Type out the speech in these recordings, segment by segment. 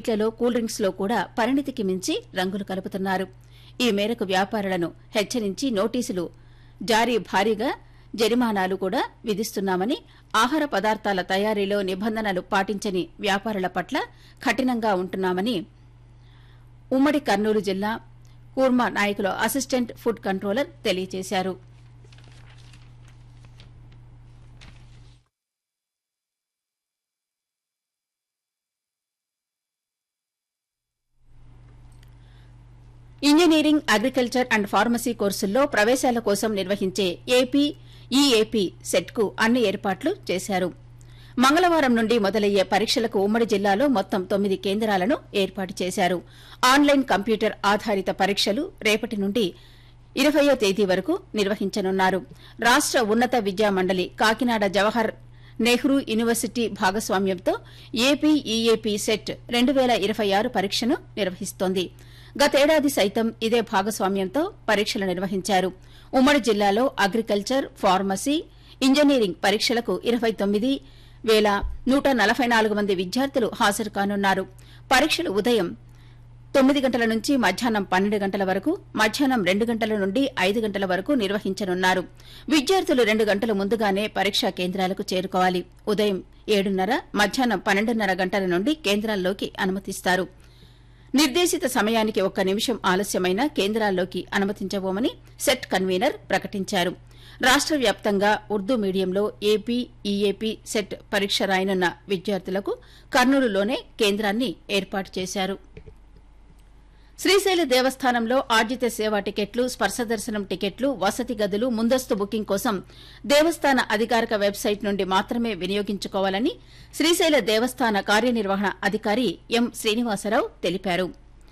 స్వీట్లలో cool drinks లో కూడా పరిణితికి మించి రంగులు కలుపుతున్నారు ఈ మేరకు వ్యాపారులను హెచ్చరించి నోటీసులు జారీ భారీగా జరిమానాలు కూడా విధిస్తున్నామని ఆహార పదార్థాల తయారీలో నిబంధనలు పాటించని వ్యాపారుల పట్ల కఠినంగా ఉంటున్నామని ఉమ్మడి కర్నూలు జిల్లా కూర్మా నాయకులు అసిస్టెంట్ ఫుడ్ కంట్రోలర్ తెలియజేశారు ఇంజనీరింగ్ అగ్రికల్చర్ అండ్ ఫార్మసీ కోర్సుల్లో ప్రవేశాల కోసం నిర్వహించే ఏపీ ఈఏపీ సెట్కు అన్ని ఏర్పాట్లు చేశారు మంగళవారం నుండి మొదలయ్యే పరీక్షలకు ఉమ్మడి జిల్లాలో మొత్తం తొమ్మిది కేంద్రాలను ఏర్పాటు చేశారు ఆన్లైన్ కంప్యూటర్ ఆధారిత పరీక్షలు రేపటి నుండి ఇరవయో తేదీ వరకు నిర్వహించనున్నారు రాష్ట ఉన్నత విద్యా మండలి కాకినాడ జవహర్ నెహ్రూ యూనివర్సిటీ భాగస్వామ్యంతో ఏపీ ఈఏపీ సెట్ రెండు వేల ఇరవై ఆరు పరీక్షను నిర్వహిస్తోంది గతేడాది సైతం ఇదే భాగస్వామ్యంతో పరీక్షలు నిర్వహించారు ఉమ్మడి జిల్లాలో అగ్రికల్చర్ ఫార్మసీ ఇంజనీరింగ్ పరీక్షలకు ఇరవై తొమ్మిది వేల నూట నలభై నాలుగు మంది విద్యార్థులు హాజరు కానున్నారు పరీక్షలు ఉదయం తొమ్మిది గంటల నుంచి మధ్యాహ్నం పన్నెండు గంటల వరకు మధ్యాహ్నం రెండు గంటల నుండి ఐదు గంటల వరకు నిర్వహించనున్నారు విద్యార్థులు రెండు గంటల ముందుగానే పరీక్షా కేంద్రాలకు చేరుకోవాలి ఉదయం ఏడున్నర మధ్యాహ్నం పన్నెండున్నర గంటల నుండి కేంద్రాల్లోకి అనుమతిస్తారు నిర్దేశిత సమయానికి ఒక్క నిమిషం ఆలస్యమైన కేంద్రాల్లోకి అనుమతించబోమని సెట్ కన్వీనర్ ప్రకటించారు రాష్ట వ్యాప్తంగా ఉర్దూ మీడియంలో ఏపీ ఈఏపీ సెట్ పరీక్ష రాయనున్న విద్యార్థులకు కర్నూలులోనే కేంద్రాన్ని ఏర్పాటు చేశారు శ్రీశైల దేవస్థానంలో ఆర్జిత సేవా టికెట్లు స్పర్శ దర్శనం టికెట్లు వసతి గదులు ముందస్తు బుకింగ్ కోసం దేవస్థాన అధికారిక వెబ్సైట్ నుండి మాత్రమే వినియోగించుకోవాలని శ్రీశైల దేవస్థాన కార్యనిర్వహణ అధికారి ఎం శ్రీనివాసరావు తెలిపారు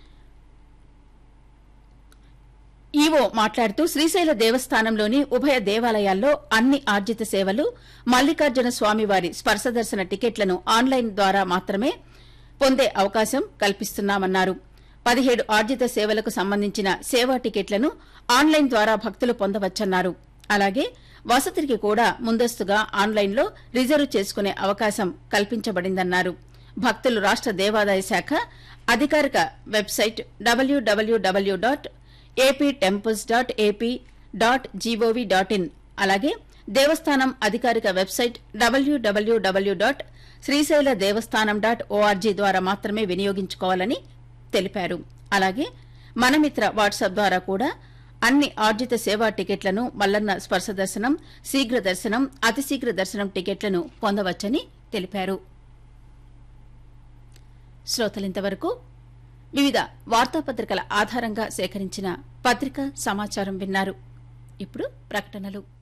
ఈవో మాట్లాడుతూ శ్రీశైల దేవస్థానంలోని ఉభయ దేవాలయాల్లో అన్ని ఆర్జిత సేవలు మల్లికార్జున స్వామివారి స్పర్శదర్శన టికెట్లను ఆన్లైన్ ద్వారా మాత్రమే పొందే అవకాశం కల్పిస్తున్నామన్నారు పదిహేడు ఆర్జిత సేవలకు సంబంధించిన సేవా టికెట్లను ఆన్లైన్ ద్వారా భక్తులు పొందవచ్చన్నారు అలాగే వసతికి కూడా ముందస్తుగా ఆన్లైన్లో రిజర్వ్ చేసుకునే అవకాశం కల్పించబడిందన్నారు భక్తులు రాష్ట దేవాదాయ శాఖ అధికారిక website W W W dot A P temples dot A P dot G O V dot in అలాగే దేవస్థానం అధికారిక వెబ్సైట్ డబ్ల్యూడబ్ల్యూడబ్ల్యూ డాట్ శ్రీశైల దేవస్థానం డాట్ ఓఆర్జీ ద్వారా మాత్రమే వినియోగించుకోవాలని తెలిపారు అలాగే మనమిత్ర వాట్సాప్ ద్వారా కూడా అన్ని ఆర్జిత సేవా టికెట్లను మల్లన్న స్పర్శ దర్శనం శీఘ్ర దర్శనం అతి శీఘ్ర దర్శనం టికెట్లను పొందవచ్చని తెలిపారు శ్రోతలింతవరకు వివిధ వార్తాపత్రికల ఆధారంగా సేకరించిన పత్రిక సమాచారం విన్నారు ఇప్పుడు ప్రకటనలు